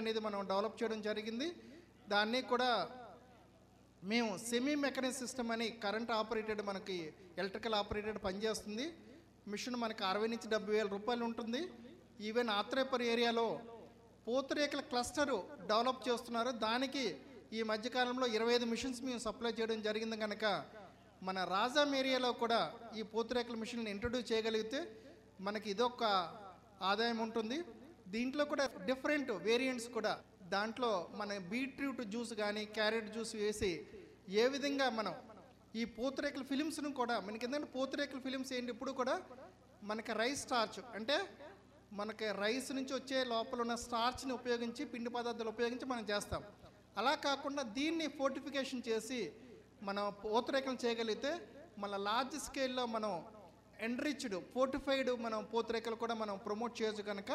అనేది మనం డెవలప్ చేయడం జరిగింది దాన్ని కూడా మేము సెమీ మెకానిక్ సిస్టమ్ అని కరెంట్ ఆపరేటెడ్ మనకి ఎలక్ట్రికల్ ఆపరేటెడ్ పనిచేస్తుంది మిషన్ మనకి అరవై నుంచి డెబ్బై వేల రూపాయలు ఉంటుంది ఈవెన్ ఆత్రేపర్ ఏరియాలో పూతరేకుల క్లస్టరు డెవలప్ చేస్తున్నారు దానికి ఈ మధ్యకాలంలో ఇరవై ఐదు మిషన్స్ మేము సప్లై చేయడం జరిగింది కనుక మన రాజాం ఏరియాలో కూడా ఈ పూతరేకుల మిషన్ని ఇంట్రడ్యూస్ చేయగలిగితే మనకి ఇదొక ఆదాయం ఉంటుంది దీంట్లో కూడా డిఫరెంట్ వేరియంట్స్ కూడా దాంట్లో మన బీట్రూట్ జ్యూస్ కానీ క్యారెట్ జ్యూస్ వేసి ఏ విధంగా మనం ఈ పూతరేకుల ఫిలిమ్స్ను కూడా మనకి ఏంటంటే పూతరేకుల ఫిలిమ్స్ ఏంటి ఇప్పుడు కూడా మనకి రైస్ స్టార్చ్ అంటే మనకి రైస్ నుంచి వచ్చే లోపల ఉన్న స్టార్చ్ని ఉపయోగించి పిండి పదార్థాలు ఉపయోగించి మనం చేస్తాం అలా కాకుండా దీన్ని ఫోర్టిఫికేషన్ చేసి మనం పూతరేకలు చేయగలిగితే మన లార్జ్ స్కేల్లో మనం ఎండ్రిచ్డ్ ఫోర్టిఫైడ్ మనం పూతరేకలు కూడా మనం ప్రమోట్ చేయొచ్చు కనుక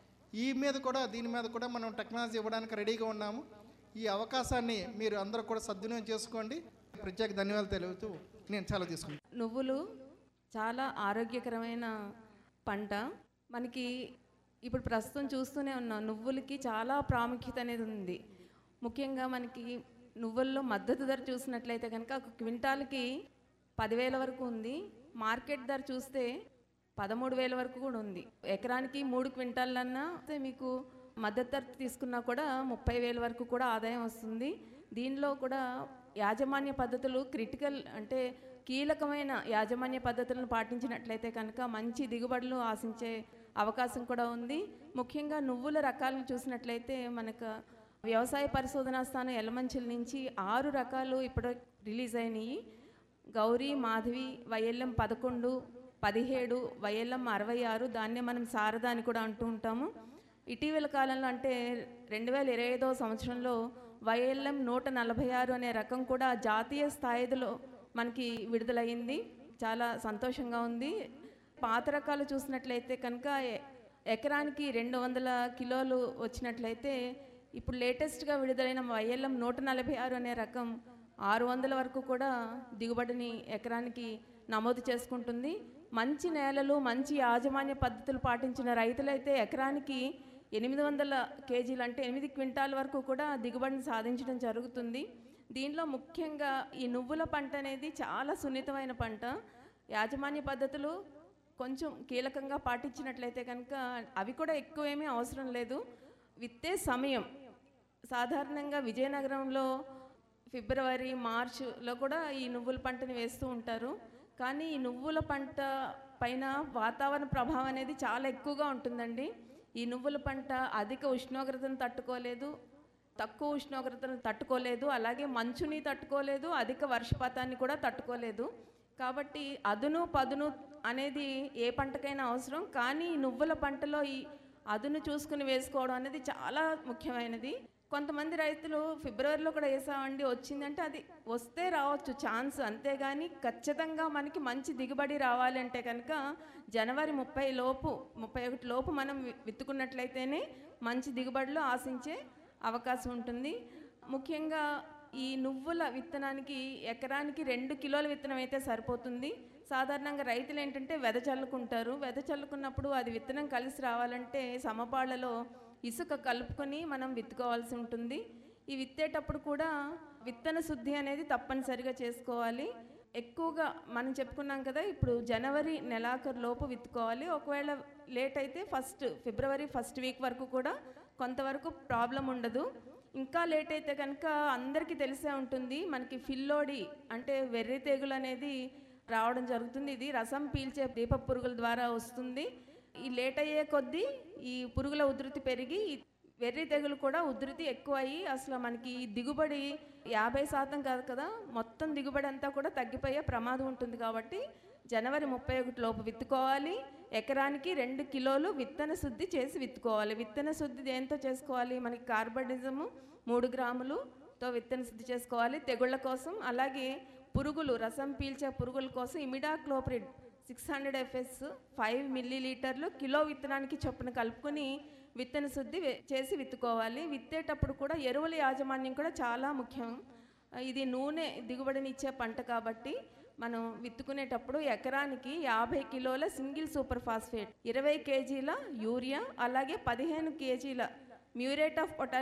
ఈ మీద కూడా దీని మీద కూడా మనం టెక్నాలజీ ఇవ్వడానికి రెడీగా ఉన్నాము ఈ అవకాశాన్ని మీరు అందరూ కూడా సద్వినియోగం చేసుకోండి ప్రత్యేక ధన్యవాదాలు తెలుపుతూ నేను చాలా తీసుకుంటాను నువ్వులు చాలా ఆరోగ్యకరమైన పంట మనకి ఇప్పుడు ప్రస్తుతం చూస్తూనే ఉన్నాం నువ్వులకి చాలా ప్రాముఖ్యత అనేది ఉంది ముఖ్యంగా మనకి నువ్వుల్లో మద్దతు ధర చూసినట్లయితే కనుక ఒక క్వింటాల్కి పదివేల వరకు ఉంది మార్కెట్ ధర చూస్తే పదమూడు వేల వరకు కూడా ఉంది ఎకరానికి మూడు క్వింటాలన్నా అయితే మీకు మద్దతు ధర తీసుకున్నా కూడా ముప్పై వేల వరకు కూడా ఆదాయం వస్తుంది దీనిలో కూడా యాజమాన్య పద్ధతులు క్రిటికల్ అంటే కీలకమైన యాజమాన్య పద్ధతులను పాటించినట్లయితే కనుక మంచి దిగుబడులు ఆశించే అవకాశం కూడా ఉంది ముఖ్యంగా నువ్వుల రకాలను చూసినట్లయితే మనకు వ్యవసాయ పరిశోధనా స్థానం ఎలమంచిల నుంచి ఆరు రకాలు ఇప్పుడు రిలీజ్ అయినాయి గౌరీ మాధవి వైఎల్ఎం పదకొండు పదిహేడు వైఎల్ఎం అరవై ఆరు దాన్నే మనం శారద అని కూడా అంటూ ఉంటాము ఇటీవల కాలంలో అంటే రెండు వేల ఇరవై ఐదవ సంవత్సరంలో వైఎల్ఎం నూట నలభై ఆరు అనే రకం కూడా జాతీయ స్థాయిలో మనకి విడుదలయ్యింది చాలా సంతోషంగా ఉంది పాత రకాలు చూసినట్లయితే కనుక ఎ- ఎకరానికి రెండు వందల కిలోలు వచ్చినట్లయితే ఇప్పుడు లేటెస్ట్గా విడుదలైన వైఎల్ఎం నూట నలభై ఆరు అనే రకం ఆరు వందల వరకు కూడా దిగుబడిని ఎకరానికి నమోదు చేసుకుంటుంది మంచి నేలలు మంచి యాజమాన్య పద్ధతులు పాటించిన రైతులైతే ఎకరానికి ఎనిమిది వందల కేజీలు అంటే ఎనిమిది క్వింటాల వరకు కూడా దిగుబడిని సాధించడం జరుగుతుంది దీనిలో ముఖ్యంగా ఈ నువ్వుల పంట అనేది చాలా సున్నితమైన పంట యాజమాన్య పద్ధతులు కొంచెం కీలకంగా పాటించినట్లయితే కనుక అవి కూడా ఎక్కువేమీ అవసరం లేదు విత్తే సమయం సాధారణంగా విజయనగరంలో ఫిబ్రవరి మార్చ్లో కూడా ఈ నువ్వుల పంటని వేస్తూ ఉంటారు కానీ ఈ నువ్వుల పంట పైన వాతావరణ ప్రభావం అనేది చాలా ఎక్కువగా ఉంటుందండి ఈ నువ్వుల పంట అధిక ఉష్ణోగ్రతను తట్టుకోలేదు తక్కువ ఉష్ణోగ్రతను తట్టుకోలేదు అలాగే మంచుని తట్టుకోలేదు అధిక వర్షపాతాన్ని కూడా తట్టుకోలేదు కాబట్టి అదును పదును అనేది ఏ పంటకైనా అవసరం కానీ ఈ నువ్వుల పంటలో ఈ అదును చూసుకుని వేసుకోవడం అనేది చాలా ముఖ్యమైనది కొంతమంది రైతులు ఫిబ్రవరిలో కూడా వేసామండి వచ్చిందంటే అది వస్తే రావచ్చు ఛాన్స్ అంతేగాని ఖచ్చితంగా మనకి మంచి దిగుబడి రావాలంటే కనుక జనవరి ముప్పై లోపు ముప్పై ఒకటి లోపు మనం వి- విత్తుకున్నట్లయితేనే మంచి దిగుబడులు ఆశించే అవకాశం ఉంటుంది ముఖ్యంగా ఈ నువ్వుల విత్తనానికి ఎకరానికి రెండు కిలోల విత్తనం అయితే సరిపోతుంది సాధారణంగా రైతులు ఏంటంటే వెద చల్లుకుంటారు వెద చల్లుకున్నప్పుడు అది విత్తనం కలిసి రావాలంటే సమపాళ్లలో ఇసుక కలుపుకొని మనం విత్తుకోవాల్సి ఉంటుంది ఈ విత్తేటప్పుడు కూడా విత్తన శుద్ధి అనేది తప్పనిసరిగా చేసుకోవాలి ఎక్కువగా మనం చెప్పుకున్నాం కదా ఇప్పుడు జనవరి నెలాఖరు లోపు విత్తుకోవాలి ఒకవేళ లేట్ అయితే ఫస్ట్ ఫిబ్రవరి ఫస్ట్ వీక్ వరకు కూడా కొంతవరకు ప్రాబ్లం ఉండదు ఇంకా లేట్ అయితే కనుక అందరికీ తెలిసే ఉంటుంది మనకి ఫిల్లోడి అంటే వెర్రి తెగులు అనేది రావడం జరుగుతుంది ఇది రసం పీల్చే దీప పురుగుల ద్వారా వస్తుంది ఈ లేట్ అయ్యే కొద్దీ ఈ పురుగుల ఉధృతి పెరిగి ఈ వెర్రి తెగులు కూడా ఉధృతి ఎక్కువ అయ్యి అసలు మనకి ఈ దిగుబడి యాభై శాతం కాదు కదా మొత్తం దిగుబడి అంతా కూడా తగ్గిపోయే ప్రమాదం ఉంటుంది కాబట్టి జనవరి ముప్పై ఒకటి లోపు విత్తుకోవాలి ఎకరానికి రెండు కిలోలు విత్తన శుద్ధి చేసి విత్తుకోవాలి విత్తన శుద్ధి దేంతో చేసుకోవాలి మనకి కార్బనిజము మూడు గ్రాములుతో విత్తన శుద్ధి చేసుకోవాలి తెగుళ్ళ కోసం అలాగే పురుగులు రసం పీల్చే పురుగుల కోసం imidacloprid six hundred FS five milli లీటర్లు కిలో విత్తనానికి చొప్పున కలుపుకొని విత్తన శుద్ధి వే- చేసి విత్తుకోవాలి విత్తేటప్పుడు కూడా ఎరువుల యాజమాన్యం కూడా చాలా ముఖ్యం ఇది నూనె దిగుబడినిచ్చే పంట కాబట్టి మనం విత్తుకునేటప్పుడు ఎకరానికి యాభై కిలోల సింగిల్ సూపర్ ఫాస్ఫేట్ ఇరవై కేజీల యూరియా అలాగే పదిహేను కేజీల మ్యూరేట్ ఆఫ్ పొటాష్